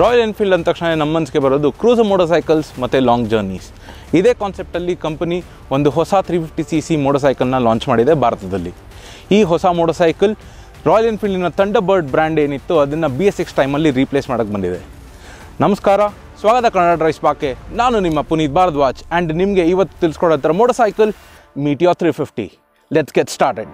royal Enfield ಅಂದ ತಕ್ಷಣ ನಮ್ಮ ಮನಸ್ಸಿಗೆ ಬರೋದು ಕ್ರೂಸರ್ ಮೋಟರ್ ಸೈಕಲ್ಸ್ ಮತ್ತು ಲಾಂಗ್ ಜರ್ನೀಸ್ ಇದೇ ಕಾನ್ಸೆಪ್ಟಲ್ಲಿ ಕಂಪನಿ ಒಂದು ಹೊಸ ತ್ರೀ ಫಿಫ್ಟಿ ಸಿ ಸಿ ಮೋಟರ್ ಸೈಕಲ್ನ ಲಾಂಚ್ ಮಾಡಿದೆ ಭಾರತದಲ್ಲಿ ಈ ಹೊಸ ಮೋಟರ್ ಸೈಕಲ್ ರಾಯಲ್ ಎನ್ಫೀಲ್ಡಿನ ಥಂಡರ್ ಬರ್ಡ್ ಬ್ರ್ಯಾಂಡ್ ಏನಿತ್ತು ಅದನ್ನು ಬಿ ಎಸ್ ಸಿಕ್ಸ್ ಟೈಮಲ್ಲಿ ರೀಪ್ಲೇಸ್ ಮಾಡೋಕ್ಕೆ ಬಂದಿದೆ ನಮಸ್ಕಾರ ಸ್ವಾಗತ ಕನ್ನಡ ಡ್ರೈಸ್ ಪಾಕೆ ನಾನು ನಿಮ್ಮ ಪುನೀತ್ ಭಾರದ್ವಾಜ್ ಆ್ಯಂಡ್ ನಿಮಗೆ ಇವತ್ತು ತಿಳಿಸ್ಕೊಡೋ ಥರ motorcycle Meteor three fifty let's get started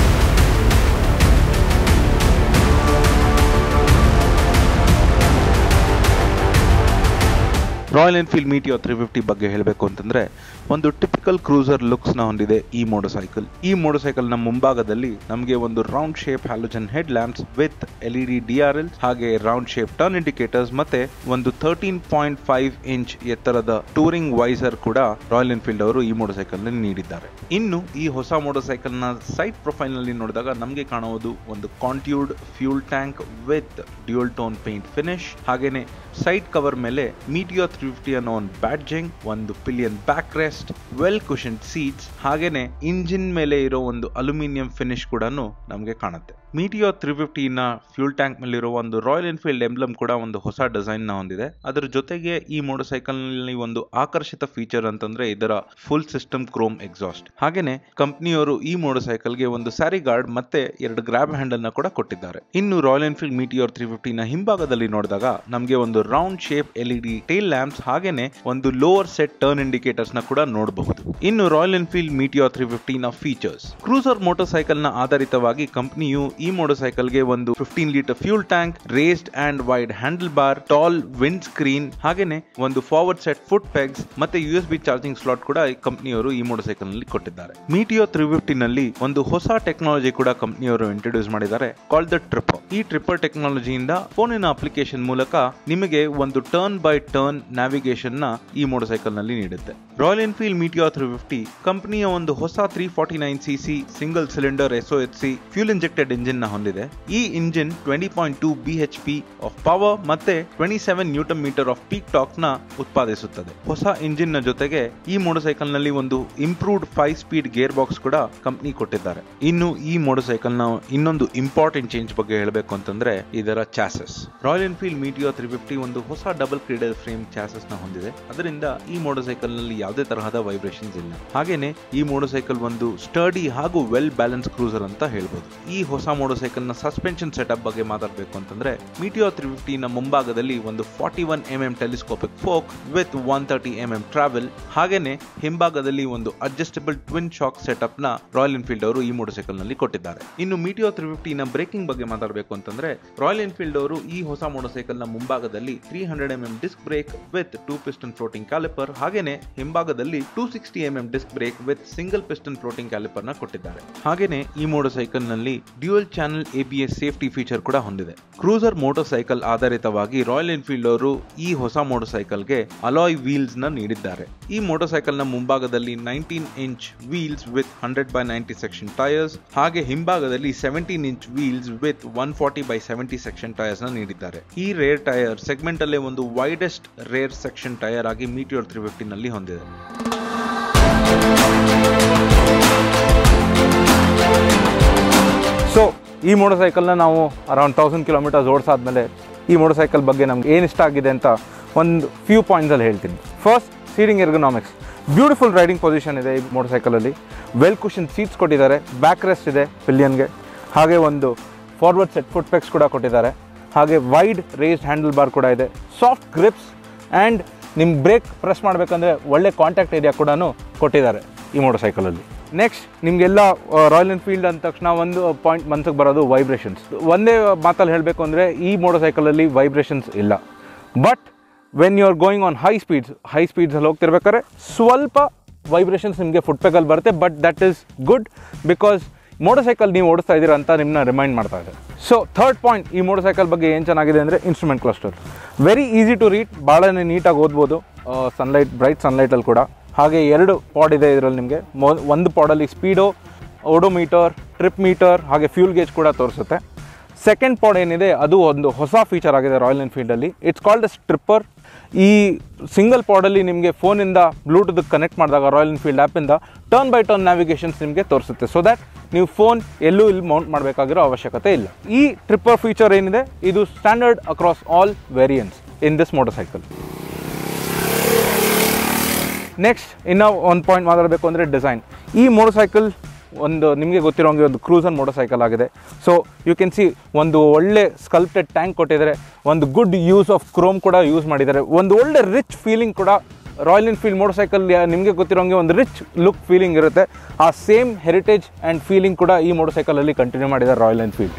Royal Enfield Meteor three fifty ಬಗ್ಗೆ ಹೇಳಬೇಕು ಅಂತಂದರೆ ಒಂದು ಟಿಪಿಕಲ್ ಕ್ರೂಸರ್ ಲುಕ್ಸ್ನ ಹೊಂದಿದೆ ಈ ಮೋಟರ್ ಸೈಕಲ್ ಈ ಮೋಟರ್ ಸೈಕಲ್ನ ಮುಂಭಾಗದಲ್ಲಿ ನಮಗೆ ಒಂದು round shape halogen head lamps with L E D D R L ಹಾಗೆ ರೌಂಡ್ ಶೇಪ್ ಟರ್ನ್ ಇಂಡಿಕೇಟರ್ಸ್ ಮತ್ತೆ ಒಂದು ಥರ್ಟೀನ್ ಪಾಯಿಂಟ್ ಫೈವ್ ಇಂಚ್ ಎತ್ತರದ ಟೂರಿಂಗ್ ವೈಸರ್ ಕೂಡ ರಾಯಲ್ ಎನ್ಫೀಲ್ಡ್ ಅವರು ಈ ಮೋಟರ್ ಸೈಕಲ್ ನೀಡಿದ್ದಾರೆ ಇನ್ನು ಈ ಹೊಸ ಮೋಟರ್ ಸೈಕಲ್ ನ ಸೈಡ್ ಪ್ರೊಫೈಲ್ ನಲ್ಲಿ ನೋಡಿದಾಗ ನಮಗೆ ಕಾಣುವುದು ಒಂದು contoured fuel tank with dual tone paint finish ಹಾಗೇನೆ ಸೈಡ್ ಕವರ್ ಮೇಲೆ ಮೀಟಿಯೋ ತ್ರೀ ಫಿಫ್ಟಿ ಅನ್ನೋ ಒಂದು ಬ್ಯಾಡ್ಜಿಂಗ್ ಒಂದು pillion back rest well cushion seats ಹಾಗೇನೆ ಇಂಜಿನ್ ಮೇಲೆ ಇರೋ ಒಂದು ಅಲ್ಯೂಮಿನಿಯಂ ಫಿನಿಶ್ ಕೂಡ ನಮಗೆ ಕಾಣುತ್ತೆ ಮೀಟಿಯೋ ತ್ರೀ ಫಿಫ್ಟಿನ ಫ್ಯೂಲ್ ಟ್ಯಾಂಕ್ ಮೇಲಿರೋ ಒಂದು ರಾಯಲ್ ಎನ್ಫೀಲ್ಡ್ ಎಂಬ್ಲಮ್ ಕೂಡ ಒಂದು ಹೊಸ ಡಿಸೈನ್ ನ ಹೊಂದಿದೆ ಅದರ ಜೊತೆಗೆ ಈ ಮೋಟರ್ ಸೈಕಲ್ ನಲ್ಲಿ ಒಂದು ಆಕರ್ಷಿತ ಫೀಚರ್ ಅಂತಂದ್ರೆ ಇದರ ಫುಲ್ ಸಿಸ್ಟಮ್ ಕ್ರೋಮ್ ಎಕ್ಸಾಸ್ಟ್ ಹಾಗೇನೆ ಕಂಪನಿಯವರು ಈ ಮೋಟರ್ ಸೈಕಲ್ಗೆ ಒಂದು ಸ್ಯಾರಿ ಗಾರ್ಡ್ ಮತ್ತೆ ಎರಡು ಗ್ರಾಬ್ ಹ್ಯಾಂಡಲ್ ನ ಕೂಡ ಕೊಟ್ಟಿದ್ದಾರೆ ಇನ್ನು ರಾಯಲ್ ಎನ್ಫೀಲ್ಡ್ ಮೀಟಿಯೋರ್ ತ್ರೀ ಫಿಫ್ಟಿನ ಹಿಂಭಾಗದಲ್ಲಿ ನೋಡಿದಾಗ ನಮಗೆ ಒಂದು round shape L E D tail lamps ಹಾಗೇನೆ ಒಂದು ಲೋವರ್ ಸೆಟ್ ಟರ್ನ್ ಇಂಡಿಕೇಟರ್ಸ್ ನ ಕೂಡ ನೋಡಬಹುದು ಇನ್ನು ರಾಯಲ್ ಎನ್ಫೀಲ್ಡ್ ಮೀಟಿಯೋ ತ್ರೀ ಫಿಫ್ಟಿನ ಫೀಚರ್ಸ್ ಕ್ರೂಸರ್ ಮೋಟರ್ ಸೈಕಲ್ ನ ಆಧಾರಿತವಾಗಿ ಕಂಪನಿಯು ಈ ಮೋಟರ್ ಸೈಕಲ್ಗೆ ಒಂದು fifteen litre fuel tank raised and wide handlebar tall windscreen ಹಾಗೇನೆ ಒಂದು ಫಾರ್ವರ್ಡ್ ಸೆಟ್ ಫುಟ್ ಪೆಗ್ಸ್ ಮತ್ತೆ U S B charging slot ಕೂಡ ಈ ಕಂಪನಿಯವರು ಈ ಮೋಟರ್ ಸೈಕಲ್ ನಲ್ಲಿ ಕೊಟ್ಟಿದ್ದಾರೆ ಮೀಟಿಯೋ ತ್ರೀ ಫಿಫ್ಟಿ ನಲ್ಲಿ ಒಂದು ಹೊಸ ಟೆಕ್ನಾಲಜಿ ಕೂಡ ಕಂಪನಿಯವರು ಇಂಟ್ರೊಡ್ಯೂಸ್ ಮಾಡಿದ್ದಾರೆ ಕಾಲ್ ದ ಟ್ರಿಪರ್ ಈ ಟ್ರಿಪರ್ ಟೆಕ್ನಾಲಜಿಯಿಂದ ಫೋನಿನ ಅಪ್ಲಿಕೇಶನ್ ಮೂಲಕ ನಿಮಗೆ ಒಂದು ಟರ್ನ್ ಬೈ ಟರ್ನ್ ನ್ಯಾವಿಗೇಷನ್ ನ ಈ ಮೋಟರ್ ಸೈಕಲ್ ನಲ್ಲಿ ನೀಡುತ್ತೆ Royal Enfield Meteor three fifty ಕಂಪನಿಯ ಒಂದು ಹೊಸ three forty nine C C single cylinder S O H C fuel injected engine ನ ಹೊಂದಿದೆ ಈ engine twenty point two B H P of power ಮತ್ತೆ twenty seven newton metre of peak torque ನ ಉತ್ಪಾದಿಸುತ್ತದೆ ಹೊಸ ಇಂಜಿನ್ ನ ಜೊತೆಗೆ ಈ ಮೋಟರ್ ಸೈಕಲ್ ನಲ್ಲಿ ಒಂದು improved five speed gearbox ಕೂಡ ಕಂಪನಿ ಕೊಟ್ಟಿದ್ದಾರೆ ಇನ್ನು ಈ ಮೋಟರ್ ಸೈಕಲ್ ನ ಇನ್ನೊಂದು ಇಂಪಾರ್ಟೆಂಟ್ ಚೇಂಜ್ ಬಗ್ಗೆ ಹೇಳಬೇಕು ಅಂತಂದ್ರೆ ಇದರ chassis Royal Enfield Meteor three fifty ಒಂದು ಹೊಸ ಡಬಲ್ ಕ್ರೀಡಲ್ ಫ್ರೇಮ್ ಚಾಸಸ್ ನ ಹೊಂದಿದೆ ಅದರಿಂದ ಈ ಮೋಟರ್ ಸೈಕಲ್ ನಲ್ಲಿ ಯಾವುದೇ ತರಹದ ವೈಬ್ರೇಷನ್ಸ್ ಇಲ್ಲ ಹಾಗೇನೆ ಈ ಮೋಟರ್ ಸೈಕಲ್ ಒಂದು ಸ್ಟರ್ಡಿ ಹಾಗೂ ವೆಲ್ ಬ್ಯಾಲೆನ್ಸ್ ಕ್ರೂಸರ್ ಅಂತ ಹೇಳ್ಬೋದು ಈ ಹೊಸ ಮೋಟರ್ ಸೈಕಲ್ ನ ಸಸ್ಪೆನ್ಷನ್ ಸೆಟಪ್ ಬಗ್ಗೆ ಮಾತಾಡಬೇಕು ಅಂತಂದ್ರೆ ಮೀಟಿಯೋ ತ್ರೀ ಫಿಫ್ಟಿ ನ ಮುಂಭಾಗದಲ್ಲಿ ಒಂದು forty one M M telescopic fork with one thirty M M travel ಹಾಗೇನೆ ಹಿಂಭಾಗದಲ್ಲಿ ಒಂದು ಅಡ್ಜಸ್ಟಬಲ್ ಟ್ವಿನ್ ಶಾಕ್ ಸೆಟಪ್ ನ ರಾಯಲ್ ಎನ್ಫೀಲ್ಡ್ ಅವರು ಈ ಮೋಟರ್ ಸೈಕಲ್ ನಲ್ಲಿ ಕೊಟ್ಟಿದ್ದಾರೆ ಇನ್ನು ಮೀಟಿಯೋ ತ್ರೀ ಫಿಫ್ಟಿ ನ ಬ್ರೇಕಿಂಗ್ ಬಗ್ಗೆ ಮಾತಾಡಬೇಕು ಅಂತಂದ್ರೆ ರಾಯಲ್ ಎನ್ಫೀಲ್ಡ್ ಅವರು ಈ ಹೊಸ ಮೋಟರ್ ಸೈಕಲ್ ನ ಮುಂಭಾಗದಲ್ಲಿ three hundred M M disc brake with two piston floating caliper ಹಾಗೇನೆ ಹಿಂಭಾಗದಲ್ಲಿ two sixty M M disc brake with single piston floating caliper ನ ಕೊಟ್ಟಿದ್ದಾರೆ ಹಾಗೇನೆ ಈ ಮೋಟರ್ ಸೈಕಲ್ ನಲ್ಲಿ dual channel ABS safety feature ಕೂಡ ಹೊಂದಿದೆ ಕ್ರೂಸರ್ ಮೋಟರ್ ಸೈಕಲ್ ಆಧಾರಿತವಾಗಿ ರಾಯಲ್ ಎನ್ಫೀಲ್ಡ್ ಅವರು ಈ ಹೊಸ ಮೋಟರ್ ಸೈಕಲ್ಗೆ ಅಲಾಯ್ ವೀಲ್ಸ್ ನ ನೀಡಿದ್ದಾರೆ ಈ ಮೋಟರ್ ಸೈಕಲ್ ನ ಮುಂಭಾಗದಲ್ಲಿ nineteen inch wheels with hundred by ninety section tyres ಹಾಗೆ ಹಿಂಭಾಗದಲ್ಲಿ seventeen inch wheels with one forty by seventy section tyres ನ ನೀಡಿದ್ದಾರೆ ಈ ರೇರ್ ಟೈರ್ ಸೆಗ್ಮೆಂಟ್ ಅಲ್ಲೇ ಒಂದು ವೈಡೆಸ್ಟ್ ರೇರ್ ಸೆಕ್ಷನ್ ಟೈರ್ ಆಗಿ ಮೀಟಿಯೋರ್ ತ್ರೀ ಫಿಫ್ಟಿ ನಲ್ಲಿ ಹೊಂದಿದೆ ಸೊ ಈ ಮೋಟರ್ ಸೈಕಲ್ನ ನಾವು ಅರೌಂಡ್ ತೌಸಂಡ್ ಕಿಲೋಮೀಟರ್ಸ್ ಓಡಿಸಾದ್ಮೇಲೆ ಈ ಮೋಟರ್ ಸೈಕಲ್ ಬಗ್ಗೆ ನಮ್ಗೆ ಏನು ಇಷ್ಟ ಆಗಿದೆ ಅಂತ ಒಂದು ಫ್ಯೂ ಪಾಯಿಂಟ್ಸಲ್ಲಿ ಹೇಳ್ತೀನಿ first seating ergonomics beautiful riding position ಇದೆ ಈ ಮೋಟರ್ ಸೈಕಲಲ್ಲಿ ವೆಲ್ ಕುಷನ್ ಸೀಟ್ಸ್ ಕೊಟ್ಟಿದ್ದಾರೆ ಬ್ಯಾಕ್ ರೆಸ್ಟ್ ಇದೆ ಪಿಲಿಯನ್ಗೆ ಹಾಗೆ ಒಂದು ಫಾರ್ವರ್ಡ್ ಸೆಟ್ ಫುಟ್ ಪೆಕ್ಸ್ ಕೂಡ ಕೊಟ್ಟಿದ್ದಾರೆ ಹಾಗೆ ವೈಡ್ ರೇಸ್ಡ್ ಹ್ಯಾಂಡಲ್ ಬಾರ್ ಕೂಡ ಇದೆ ಸಾಫ್ಟ್ ಗ್ರಿಪ್ಸ್ ಆ್ಯಂಡ್ ನಿಮ್ಮ ಬ್ರೇಕ್ ಪ್ರೆಸ್ ಮಾಡಬೇಕಂದ್ರೆ ಒಳ್ಳೆ ಕಾಂಟ್ಯಾಕ್ಟ್ ಏರಿಯಾ ಕೂಡ ಕೊಟ್ಟಿದ್ದಾರೆ ಈ ಮೋಟರ್ ಸೈಕಲಲ್ಲಿ ನೆಕ್ಸ್ಟ್ ನಿಮಗೆಲ್ಲ ರಾಯಲ್ ಎನ್ಫೀಲ್ಡ್ ಅಂದ ತಕ್ಷಣ ಒಂದು ಪಾಯಿಂಟ್ ಮನ್ಸಿಗೆ ಬರೋದು ವೈಬ್ರೇಷನ್ಸ್ ಒಂದೇ ಮಾತಲ್ಲಿ ಹೇಳಬೇಕು ಅಂದರೆ ಈ ಮೋಟರ್ ಸೈಕಲಲ್ಲಿ ವೈಬ್ರೇಷನ್ಸ್ ಇಲ್ಲ but when you are going on high speeds high ಸ್ಪೀಡ್ಸಲ್ಲಿ ಹೋಗ್ತಿರ್ಬೇಕಾದ್ರೆ ಸ್ವಲ್ಪ ವೈಬ್ರೇಷನ್ಸ್ ನಿಮಗೆ ಫುಟ್ ಪೆಗಲ್ಲಿ ಬರುತ್ತೆ but that is good because motorcycle ನೀವು ಓಡಿಸ್ತಾ ಇದ್ದೀರಾ ಅಂತ ನಿಮ್ಮನ್ನ ರಿಮೈಂಡ್ ಮಾಡ್ತಾ ಇದೆ ಸೊ ಥರ್ಡ್ ಪಾಯಿಂಟ್ ಈ ಮೋಟರ್ ಸೈಕಲ್ ಬಗ್ಗೆ ಏನು ಚೆನ್ನಾಗಿದೆ ಅಂದರೆ instrument cluster very easy to read ಭಾಳನೇ ನೀಟಾಗಿ ಓದ್ಬೋದು ಸನ್ಲೈಟ್ ಬ್ರೈಟ್ ಸನ್ಲೈಟಲ್ಲಿ ಕೂಡ ಹಾಗೆ ಎರಡು ಪಾಡ್ ಇದೆ ಇದರಲ್ಲಿ ನಿಮಗೆ ಮೊ ಒಂದು ಪಾಡಲ್ಲಿ ಸ್ಪೀಡೋ ಓಡೋಮೀಟರ್ ಟ್ರಿಪ್ ಮೀಟರ್ ಹಾಗೆ ಫ್ಯೂಲ್ ಗೇಜ್ ಕೂಡ ತೋರಿಸುತ್ತೆ ಸೆಕೆಂಡ್ ಪಾಡ್ ಏನಿದೆ ಅದು ಒಂದು ಹೊಸ ಫೀಚರ್ ಆಗಿದೆ ರಾಯಲ್ ಎನ್ಫೀಲ್ಡಲ್ಲಿ ಇಟ್ಸ್ ಕಾಲ್ಡ್ ಅ ಸ್ಟ್ರಿಪ್ಪರ್ ಈ ಸಿಂಗಲ್ ಪಾಡಲ್ಲಿ ನಿಮಗೆ ಫೋನಿಂದ ಬ್ಲೂಟೂತ್ ಕನೆಕ್ಟ್ ಮಾಡಿದಾಗ ರಾಯಲ್ ಎನ್ಫೀಲ್ಡ್ ಆ್ಯಪಿಂದ ಟರ್ನ್ ಬೈ ಟರ್ನ್ ನ್ಯಾವಿಗೇಷನ್ಸ್ ನಿಮಗೆ ತೋರಿಸುತ್ತೆ ಸೊ ದ್ಯಾಟ್ ನೀವು ಫೋನ್ ಎಲ್ಲೂ ಇಲ್ಲಿ ಮೌಂಟ್ ಮಾಡಬೇಕಾಗಿರೋ ಅವಶ್ಯಕತೆ ಇಲ್ಲ ಈ ಟ್ರಿಪ್ಪರ್ ಫೀಚರ್ ಏನಿದೆ ಇದು standard across all variants in this motorcycle next ಇನ್ನೂ ಒಂದು ಪಾಯಿಂಟ್ ಮಾತಾಡಬೇಕು ಅಂದರೆ ಡಿಸೈನ್ ಈ ಮೋಟರ್ ಸೈಕಲ್ ಒಂದು ನಿಮಗೆ ಗೊತ್ತಿರೋಂಗೆ ಒಂದು ಕ್ರೂಸರ್ ಮೋಟರ್ ಸೈಕಲ್ ಆಗಿದೆ ಸೊ ಯು ಕ್ಯಾನ್ ಸಿ ಒಂದು ಒಳ್ಳೆ ಸ್ಕಲ್ಪ್ಟೆಡ್ ಟ್ಯಾಂಕ್ ಕೊಟ್ಟಿದ್ದಾರೆ ಒಂದು ಗುಡ್ ಯೂಸ್ ಆಫ್ ಕ್ರೋಮ್ ಕೂಡ ಯೂಸ್ ಮಾಡಿದ್ದಾರೆ ಒಂದು ಒಳ್ಳೆ ರಿಚ್ ಫೀಲಿಂಗ್ ಕೂಡ ರಾಯಲ್ ಎನ್ಫೀಲ್ಡ್ ಮೋಟರ್ ಸೈಕಲ್ ನಿಮಗೆ ಗೊತ್ತಿರೋಂಗೆ ಒಂದು ರಿಚ್ ಲುಕ್ ಫೀಲಿಂಗ್ ಇರುತ್ತೆ ಆ ಸೇಮ್ ಹೆರಿಟೇಜ್ ಆ್ಯಂಡ್ ಫೀಲಿಂಗ್ ಕೂಡ ಈ ಮೋಟರ್ ಸೈಕಲಲ್ಲಿ ಕಂಟಿನ್ಯೂ ಮಾಡಿದ್ದಾರೆ ರಾಯಲ್ ಎನ್ಫೀಲ್ಡ್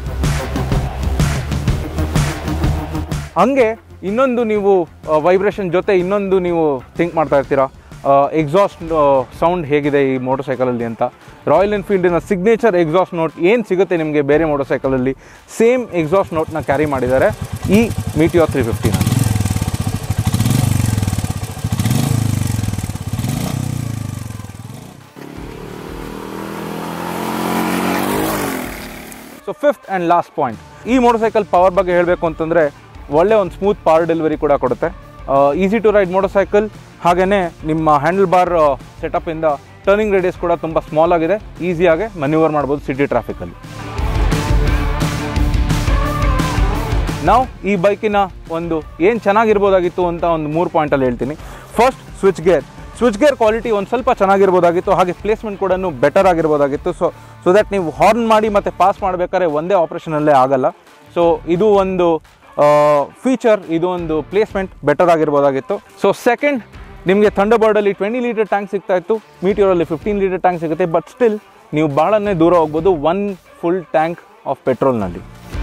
ಹಂಗೆ ಇನ್ನೊಂದು ನೀವು ವೈಬ್ರೇಷನ್ ಜೊತೆ ಇನ್ನೊಂದು ನೀವು ಥಿಂಕ್ ಮಾಡ್ತಾ ಇರ್ತೀರಾ ಎಕ್ಸಾಸ್ಟ್ ಸೌಂಡ್ ಹೇಗಿದೆ ಈ ಮೋಟರ್ ಸೈಕಲಲ್ಲಿ ಅಂತ ರಾಯಲ್ ಎನ್ಫೀಲ್ಡಿನ ಸಿಗ್ನೇಚರ್ ಎಕ್ಸಾಸ್ಟ್ ನೋಟ್ ಏನು ಸಿಗುತ್ತೆ ನಿಮಗೆ ಬೇರೆ ಮೋಟರ್ ಸೈಕಲಲ್ಲಿ ಸೇಮ್ ಎಕ್ಸಾಸ್ಟ್ ನೋಟ್ನ ಕ್ಯಾರಿ ಮಾಡಿದ್ದಾರೆ ಈ ಮೀಟಿಯೋ ತ್ರೀ ಫಿಫ್ಟಿನ so fifth and last point ಈ ಮೋಟರ್ ಸೈಕಲ್ ಪವರ್ ಬಗ್ಗೆ ಹೇಳಬೇಕು ಅಂತಂದರೆ ಒಳ್ಳೆ ಒಂದು ಸ್ಮೂತ್ ಪವರ್ ಡೆಲಿವರಿ ಕೂಡ ಕೊಡುತ್ತೆ easy to ride motorcycle ಹಾಗೆಯೇ ನಿಮ್ಮ ಹ್ಯಾಂಡಲ್ ಬಾರ್ ಸೆಟಪಿಂದ ಟರ್ನಿಂಗ್ ರೇಡಿಯಸ್ ಕೂಡ ತುಂಬ ಸ್ಮಾಲ್ ಆಗಿದೆ ಈಸಿಯಾಗಿ ಮನ್ಯೂವರ್ ಮಾಡ್ಬೋದು ಸಿಟಿ ಟ್ರಾಫಿಕಲ್ಲಿ ನಾವು ಈ ಬೈಕಿನ ಒಂದು ಏನು ಚೆನ್ನಾಗಿರ್ಬೋದಾಗಿತ್ತು ಅಂತ ಒಂದು ಮೂರು ಪಾಯಿಂಟಲ್ಲಿ ಹೇಳ್ತೀನಿ first switch gear switch gear quality ಒಂದು ಸ್ವಲ್ಪ ಚೆನ್ನಾಗಿರ್ಬೋದಾಗಿತ್ತು ಹಾಗೆ ಪ್ಲೇಸ್ಮೆಂಟ್ ಕೂಡ ಬೆಟರ್ ಆಗಿರ್ಬೋದಾಗಿತ್ತು ಸೊ ಸೊ ದ್ಯಾಟ್ ನೀವು ಹಾರ್ನ್ ಮಾಡಿ ಮತ್ತು ಪಾಸ್ ಮಾಡಬೇಕಾದ್ರೆ ಒಂದೇ ಆಪ್ರೇಷನಲ್ಲೇ ಆಗಲ್ಲ ಸೊ ಇದು ಒಂದು ಫೀಚರ್ ಇದು ಒಂದು ಪ್ಲೇಸ್ಮೆಂಟ್ ಬೆಟರ್ ಆಗಿರ್ಬೋದಾಗಿತ್ತು ಸೊ ಸೆಕೆಂಡ್ ನಿಮಗೆ ಥಂಡರ್ಬರ್ಡಲ್ಲಿ ಟ್ವೆಂಟಿ ಲೀಟರ್ ಟ್ಯಾಂಕ್ ಸಿಗ್ತಾ ಇತ್ತು ಮೀಟಿಯೋರಲ್ಲಿ ಫಿಫ್ಟೀನ್ ಲೀಟರ್ ಟ್ಯಾಂಕ್ ಸಿಗುತ್ತೆ ಬಟ್ ಸ್ಟಿಲ್ ನೀವು ಭಾಳನೇ ದೂರ ಹೋಗ್ಬೋದು ಒನ್ ಫುಲ್ ಟ್ಯಾಂಕ್ ಆಫ್ ಪೆಟ್ರೋಲ್ನಲ್ಲಿ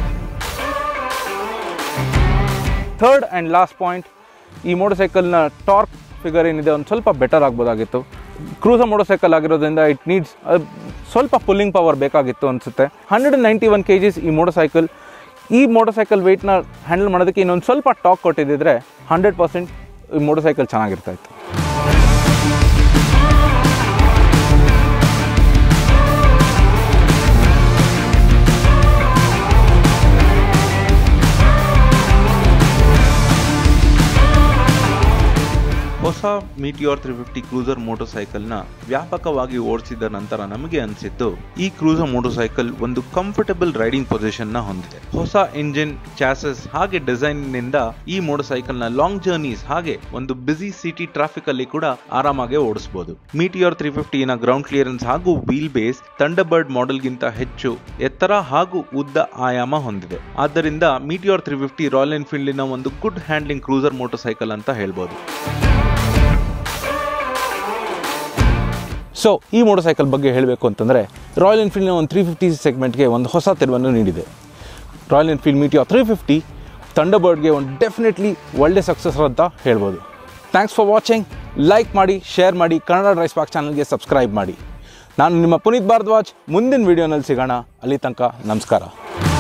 ಥರ್ಡ್ ಆ್ಯಂಡ್ ಲಾಸ್ಟ್ ಪಾಯಿಂಟ್ ಈ ಮೋಟರ್ ಸೈಕಲ್ನ ಟಾರ್ಕ್ ಫಿಗರ್ ಏನಿದೆ ಒಂದು ಸ್ವಲ್ಪ ಬೆಟರ್ ಆಗ್ಬೋದಾಗಿತ್ತು ಕ್ರೂಸರ್ ಮೋಟರ್ ಸೈಕಲ್ ಆಗಿರೋದ್ರಿಂದ ಇಟ್ ನೀಡ್ಸ್ ಸ್ವಲ್ಪ ಪುಲ್ಲಿಂಗ್ ಪವರ್ ಬೇಕಾಗಿತ್ತು ಅನಿಸುತ್ತೆ hundred and ninety one K Gs ಈ ಮೋಟರ್ ಸೈಕಲ್ ಈ ಮೋಟರ್ ಸೈಕಲ್ ವೆಯ್ಟ್ನ ಹ್ಯಾಂಡಲ್ ಮಾಡೋದಕ್ಕೆ ಇನ್ನೊಂದು ಸ್ವಲ್ಪ ಟಾಕ್ ಕೊಟ್ಟಿದ್ದಿದ್ರೆ ಹಂಡ್ರೆಡ್ ಪರ್ಸೆಂಟ್ ಈ ಮೋಟರ್ ಸೈಕಲ್ ಚೆನ್ನಾಗಿರ್ತಾ ಇತ್ತು ಹೊಸ ಮೀಟಿಯೋರ್ ತ್ರೀ ಫಿಫ್ಟಿ ಕ್ರೂಸರ್ ಮೋಟರ್ ಸೈಕಲ್ನ ವ್ಯಾಪಕವಾಗಿ ಓಡಿಸಿದ ನಂತರ ನಮಗೆ ಅನಿಸಿದ್ದು ಈ ಕ್ರೂಸರ್ ಮೋಟರ್ ಸೈಕಲ್ ಒಂದು ಕಂಫರ್ಟಬಲ್ ರೈಡಿಂಗ್ ಪೊಸಿಷನ್ ನ ಹೊಂದಿದೆ ಹೊಸ ಇಂಜಿನ್ ಚಾಸಸ್ ಹಾಗೆ ಡಿಸೈನ್ ನಿಂದ ಈ ಮೋಟರ್ ಸೈಕಲ್ ನ ಲಾಂಗ್ ಜರ್ನೀಸ್ ಹಾಗೆ ಒಂದು ಬಿಸಿ ಸಿಟಿ ಟ್ರಾಫಿಕ್ ಅಲ್ಲಿ ಕೂಡ ಆರಾಮಾಗಿ ಓಡಿಸಬಹುದು ಮೀಟಿಯೋರ್ ತ್ರೀ ಫಿಫ್ಟಿನ ಗ್ರೌಂಡ್ ಕ್ಲಿಯರೆನ್ಸ್ ಹಾಗೂ ವೀಲ್ ಬೇಸ್ ಥಂಡರ್ಬರ್ಡ್ ಮಾಡೆಲ್ಗಿಂತ ಹೆಚ್ಚು ಎತ್ತರ ಹಾಗೂ ಉದ್ದ ಆಯಾಮ ಹೊಂದಿದೆ ಆದ್ದರಿಂದ ಮೀಟಿಯೋರ್ ತ್ರೀ ಫಿಫ್ಟಿ ರಾಯಲ್ ಎನ್ಫೀಲ್ಡಿನ ಒಂದು good handling cruiser motorcycle ಅಂತ ಹೇಳ್ಬೋದು ಸೊ ಈ ಮೋಟರ್ ಸೈಕಲ್ ಬಗ್ಗೆ ಹೇಳಬೇಕು ಅಂತಂದರೆ ರಾಯಲ್ ಎನ್ಫೀಲ್ಡ್ನ ಒಂದು ತ್ರೀ ಫಿಫ್ಟಿ ಸೆಗ್ಮೆಂಟ್ಗೆ ಒಂದು ಹೊಸ ತಿರುವನ್ನು ನೀಡಿದೆ Royal Enfield Meteor three fifty ಥಂಡರ್ಬರ್ಡ್ಗೆ ಒಂದು ಡೆಫಿನೆಟ್ಲಿ ಒಳ್ಳೆ ಸಕ್ಸಸ್ ಅಂತ ಹೇಳ್ಬೋದು ಥ್ಯಾಂಕ್ಸ್ ಫಾರ್ ವಾಚಿಂಗ್ ಲೈಕ್ ಮಾಡಿ ಶೇರ್ ಮಾಡಿ ಕನ್ನಡ ಡ್ರೈಸ್ ಪಾಕ್ ಚಾನಲ್ಗೆ ಸಬ್ಸ್ಕ್ರೈಬ್ ಮಾಡಿ ನಾನು ನಿಮ್ಮ ಪುನೀತ್ ಭಾರದ್ವಾಜ್ ಮುಂದಿನ ವೀಡಿಯೋನಲ್ಲಿ ಸಿಗೋಣ ಅಲ್ಲಿ ತನಕ ನಮಸ್ಕಾರ